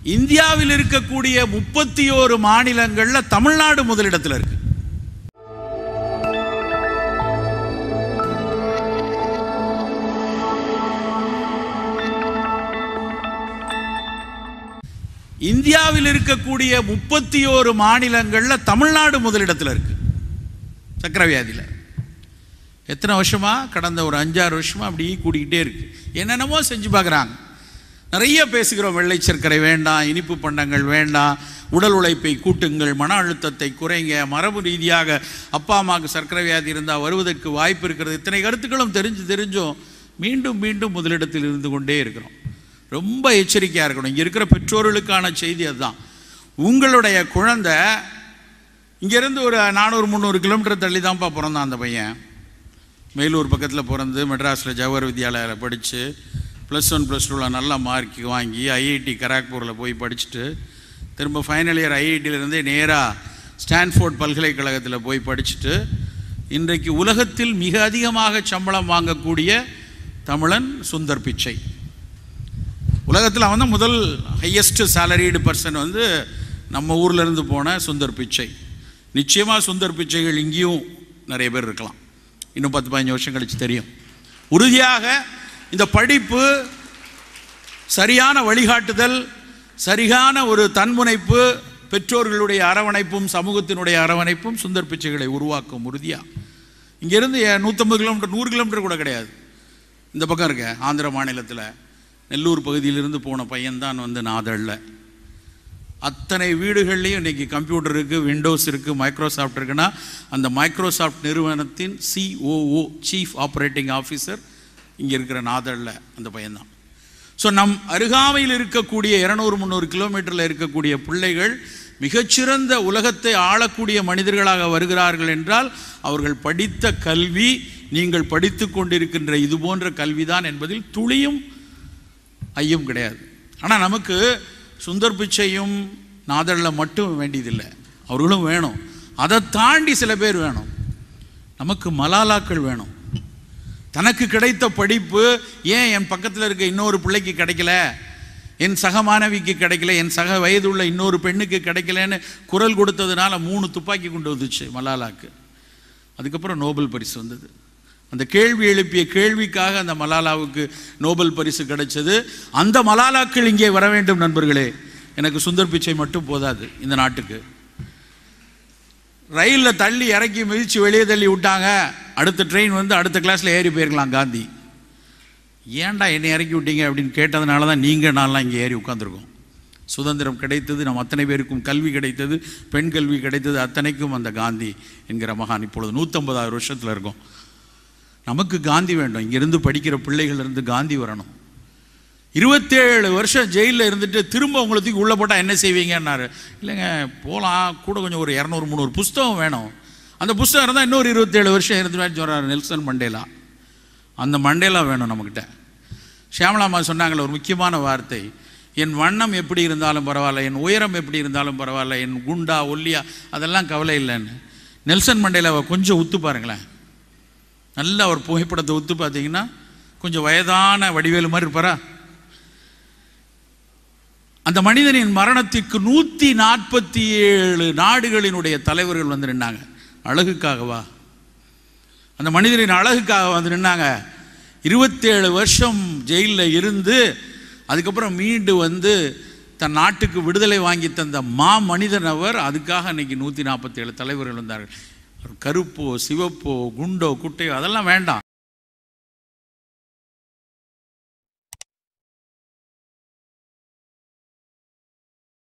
இந்தியாவில் இருக்கக்கூடிய முப்பத்தி ஓரு மாநிலங்கள்ல தமிழ்நாடு முதலிடத்தில் இருக்கு இந்தியாவில் இருக்கக்கூடிய முப்பத்தி ஓரு மாநிலங்கள்ல தமிழ்நாடு முதலிடத்தில் இருக்கு சக்கரை வியாதியில் எத்தனை வருஷமா கடந்த ஒரு அஞ்சாறு வருஷமா அப்படி கூடிக்கிட்டே இருக்கு என்னென்னமோ செஞ்சு பார்க்குறாங்க நிறைய பேசுகிறோம் வெள்ளை சர்க்கரை வேண்டாம் இனிப்பு பண்டங்கள் வேண்டாம் உடல் உழைப்பை கூட்டுங்கள் மன அழுத்தத்தை குறைங்க மரபு ரீதியாக அப்பா அம்மாவுக்கு சர்க்கரை வியாதி இருந்தால் வருவதற்கு வாய்ப்பு இருக்கிறது இத்தனை கருத்துக்களும் தெரிஞ்சு தெரிஞ்சும் மீண்டும் மீண்டும் முதலிடத்தில் இருந்து கொண்டே இருக்கிறோம் ரொம்ப எச்சரிக்கையாக இருக்கணும் இங்கே இருக்கிற பெற்றோர்களுக்கான செய்தி அதுதான் உங்களுடைய குழந்தை இங்கேருந்து ஒரு நானூறு முந்நூறு கிலோமீட்டர் தள்ளி தான்ப்பா பிறந்தான் அந்த பையன் மேலூர் பக்கத்தில் பிறந்து மெட்ராஸில் ஜவஹர் வித்யாலயில் படித்து ப்ளஸ் ஒன் ப்ளஸ் டூவில் நல்ல மார்க் வாங்கி ஐஐடி கராக்பூரில் போய் படிச்சுட்டு திரும்ப ஃபைனல் இயர் ஐஐடியிலேருந்தே நேராக ஸ்டான்ஃபோர்ட் பல்கலைக்கழகத்தில் போய் படிச்சுட்டு இன்றைக்கு உலகத்தில் மிக அதிகமாக சம்பளம் வாங்கக்கூடிய தமிழன் சுந்தர் பிச்சை உலகத்தில் அவன் தான் முதல் ஹையஸ்ட் சேலரிடு பர்சன் வந்து நம்ம ஊர்ல இருந்து போன சுந்தர் பிச்சை நிச்சயமாக சுந்தர் பிச்சைகள் இங்கேயும் நிறைய பேர் இருக்கலாம் இன்னும் பத்து பதினஞ்சு வருஷம் கழிச்சு தெரியும் உறுதியாக இந்த படிப்பு சரியான வழிகாட்டுதல் சரியான ஒரு தன்முனைப்பு பெற்றோர்களுடைய அரவணைப்பும் சமூகத்தினுடைய அரவணைப்பும் சுந்தர் பிச்சைகளை உருவாக்கும் உறுதியாக இங்கேருந்து நூற்றம்பது கிலோமீட்டர் நூறு கிலோமீட்டர் கூட கிடையாது இந்த பக்கம் இருக்க ஆந்திர மாநிலத்தில் நெல்லூர் பகுதியிலிருந்து போன பையன்தான் வந்து நாதழில் அத்தனை வீடுகள்லையும் இன்னைக்கு கம்ப்யூட்டர் இருக்குது விண்டோஸ் இருக்குது மைக்ரோசாஃப்ட் இருக்குன்னா அந்த மைக்ரோசாஃப்ட் நிறுவனத்தின் சிஓஓ சீஃப் ஆப்ரேட்டிங் ஆஃபீஸர் இங்கே இருக்கிற நாதழில் அந்த பையன்தான் ஸோ நம் அருகாமையில் இருக்கக்கூடிய இரநூறு முந்நூறு கிலோமீட்டரில் இருக்கக்கூடிய பிள்ளைகள் மிகச்சிறந்த உலகத்தை ஆளக்கூடிய மனிதர்களாக வருகிறார்கள் என்றால் அவர்கள் படித்த கல்வி நீங்கள் படித்து கொண்டிருக்கின்ற இது போன்ற கல்விதான் என்பதில் துளியும் ஐயம் கிடையாது ஆனால் நமக்கு சுந்தர் பிச்சையும் நாதரில் மட்டும் வேண்டியதில்லை அவர்களும் வேணும் அதை தாண்டி சில பேர் வேணும் நமக்கு மலாலாக்கள் வேணும் தனக்கு கிடைத்த படிப்பு ஏன் என் பக்கத்தில் இருக்க இன்னொரு பிள்ளைக்கு கிடைக்கல என் சக மாணவிக்கு கிடைக்கல என் சக வயதுள்ள இன்னொரு பெண்ணுக்கு கிடைக்கலன்னு குரல் கொடுத்ததுனால மூணு துப்பாக்கி கொண்டு வந்துச்சு மலாலாக்கு அதுக்கப்புறம் நோபல் பரிசு வந்தது அந்த கேள்வி எழுப்பிய கேள்விக்காக அந்த மலாலாவுக்கு நோபல் பரிசு கிடைச்சது அந்த மலாலாக்கள் இங்கே வர வேண்டும் நண்பர்களே எனக்கு சுந்தர் பிச்சை மட்டும் போதாது இந்த நாட்டுக்கு ரயிலில் தள்ளி இறக்கி மிதித்து வெளியே தள்ளி விட்டாங்க அடுத்த ட்ரெயின் வந்து அடுத்த கிளாஸில் ஏறி போயிருக்கலாம் காந்தி ஏன்டா என்னை இறக்கி விட்டீங்க அப்படின்னு கேட்டதுனால தான் நீங்கள் நான்லாம் இங்கே ஏறி உட்காந்துருக்கோம் சுதந்திரம் கிடைத்தது நம் அத்தனை பேருக்கும் கல்வி கிடைத்தது பெண் கல்வி கிடைத்தது அத்தனைக்கும் அந்த காந்தி என்கிற மகான் இப்பொழுது நூற்றம்பதாயிரம் வருஷத்தில் இருக்கும் நமக்கு காந்தி வேண்டும் இங்கிருந்து படிக்கிற பிள்ளைகள் இருந்து காந்தி வரணும் இருபத்தேழு வருஷம் ஜெயிலில் இருந்துட்டு திரும்ப உங்களை தூக்கி உள்ளே போட்டால் என்ன செய்வீங்கன்னாரு இல்லைங்க போகலாம் கூட கொஞ்சம் ஒரு இரநூறு முந்நூறு புஸ்தகம் வேணும் அந்த புஸ்தகம் இருந்தால் இன்னொரு இருபத்தேழு வருஷம் இருந்துவேன்னு சொல்கிறார் நெல்சன் மண்டேலா அந்த மண்டேலா வேணும் நம்மக்கிட்ட ஷியாமலாமா சொன்னாங்களே ஒரு முக்கியமான வார்த்தை என் வண்ணம் எப்படி இருந்தாலும் பரவாயில்ல என் உயரம் எப்படி இருந்தாலும் பரவாயில்ல என் குண்டா ஒல்லியா அதெல்லாம் கவலை இல்லைன்னு நெல்சன் மண்டேலாவை கொஞ்சம் உத்து பாருங்களேன் நல்ல ஒரு புகைப்படத்தை ஒத்து பார்த்தீங்கன்னா கொஞ்சம் வயதான வடிவேலு மாதிரி இருப்பாரா அந்த மனிதனின் மரணத்திற்கு நூற்றி நாற்பத்தி ஏழு நாடுகளினுடைய தலைவர்கள் வந்து நின்னாங்க அழகுக்காகவா அந்த மனிதனின் அழகுக்காக வந்து நின்னாங்க இருபத்தேழு வருஷம் ஜெயிலில் இருந்து அதுக்கப்புறம் மீண்டு வந்து தன் நாட்டுக்கு விடுதலை வாங்கி தந்த மா மனிதன் அவர் அதுக்காக இன்னைக்கு நூற்றி நாற்பத்தேழு தலைவர்கள் வந்தார்கள் கருப்போ சிவப்போ குண்டோ குட்டையோ அதெல்லாம் வேண்டாம்